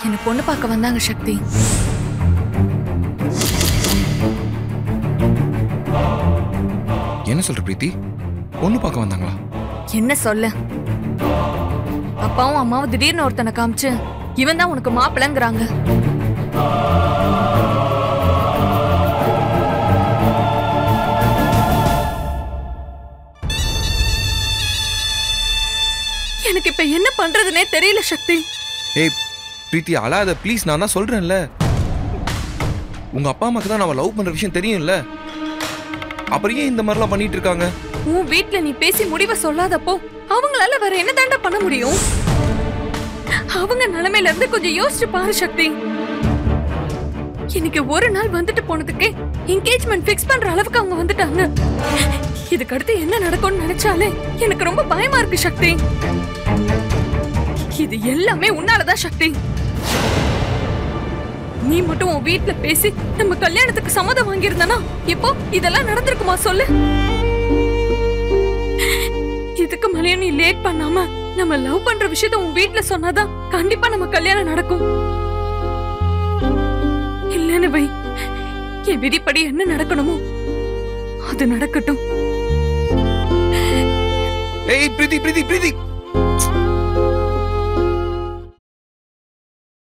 என்ன பொண்ணு பார்க்க வந்தாங்க சக்தி என்ன சொல்ற பிரீத்தி பொண்ணு பார்க்க வந்தாங்களா என்ன சொல்ல அப்பாவும் அம்மாவும் திடீர்னு ஒருத்தனை காமிச்சு இவன் தான் உனக்கு மாப்பிள்ளைங்கிறாங்க எனக்கு இப்ப என்ன பண்றதுனே தெரியல சக்தி ஏய் பிரீத்தி அழாத ப்ளீஸ் நான் தான் சொல்றேன்ல உங்க அப்பா அம்மாக்கு தான் நம்ம லவ் பண்ற விஷயம் தெரியும்ல அப்புறம் ஏன் இந்த மாதிரிலாம் பண்ணிட்டு இருக்காங்க உன் வீட்ல நீ பேசி முடிவை சொல்லாதப்போ அவங்களால வேற என்ன தாண்டா பண்ண முடியும் அவங்க நிலைமையில இருந்து கொஞ்சம் யோசிச்சு பாரு சக்தி இன்னைக்கு ஒரு நாள் வந்துட்டு போனதுக்கே என்கேஜ்மெண்ட் ஃபிக்ஸ் பண்ற அளவுக்கு அவங்க வந்துட்டாங்க இதுக்கு அடுத்து என்ன நடக்கும்னு நினைச்சாலே எனக்கு ரொம்ப பயமா இருக்கு சக்தி இது எல்லாமே உன்னாலதான் சக்தி நீ மட்டும் உன் வீட்ல பேசி நம்ம கல்யாணத்துக்கு சம்மதம் வாங்கியிருந்தனா இப்போ இதெல்லாம் நடந்திருக்குமா சொல்லு இதுக்கு மேலேயும் நீ லேட் பண்ணாம நம்ம லவ் பண்ற விஷயத்த உன் வீட்ல சொன்னாதான் கண்டிப்பா நம்ம கல்யாணம் நடக்கும் இல்லன்னு வை என் விதிப்படி என்ன நடக்கணுமோ அது நடக்கட்டும் ஏய் பிரீத்தி பிரீத்தி பிரீத்தி